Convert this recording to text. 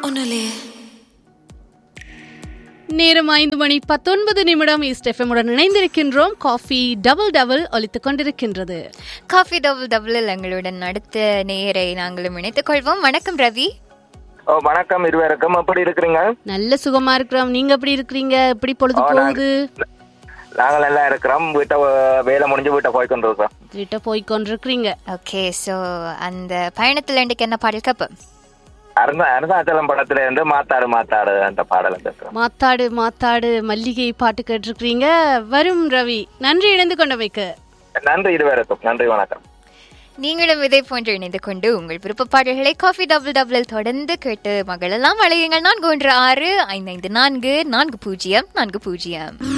ஒன்றும் நேரம் ஐந்து மணி பத்தொன்பது நிமிடம் இஸ்டெஃபமுடன் இணைந்திருக்கின்றோம் காஃபி டபுள் டபுள் ஒலித்துக் கொண்டிருக்கின்றது காஃபி டபுள் டபுளில் எங்களுடன் அடுத்த நேரை நாங்களும் இணைத்துக் கொள்வோம் வணக்கம் ரவி ஓ வணக்கம் இருவருக்கும் எப்படி இருக்கிறீங்க நல்ல சுகமா இருக்கிறோம் நீங்க எப்படி இருக்கிறீங்க எப்படி பொழுது ஆ, நாங்க- போகுது நாங்கள் நல்லா இருக்கிறோம் வீட்டை அஹ், வேலை முடிஞ்சு வீட்டை போய் கொண்டு இருக்கோம் வீட்டை போய் கொண்டிருக்கிறீங்க ஓகே ஸோ அந்த பயணத்தில் இன்றைக்கு என்ன பாடல் கப்பு அருந்தா அருந்தாச்சலம் படத்துல இருந்து மாத்தாடு மாத்தாடு அந்த பாடல் இருக்கிறோம் மாத்தாடு மாத்தாடு மல்லிகை பாட்டு கேட்டிருக்கிறீங்க வரும் ரவி நன்றி இணைந்து கொண்டமைக்கு நன்றி இருவருக்கும் நன்றி வணக்கம் நீங்களும் இதே போன்று இணைந்து கொண்டு உங்கள் விருப்ப பாடல்களை காஃபி டபுள் டபுளில் தொடர்ந்து கேட்டு மகளெல்லாம் அழையுங்கள் நான்கு ஒன்று ஆறு ஐந்து ஐந்து நான்கு நான்கு பூஜ்ஜியம் நான்கு பூஜ்ஜியம்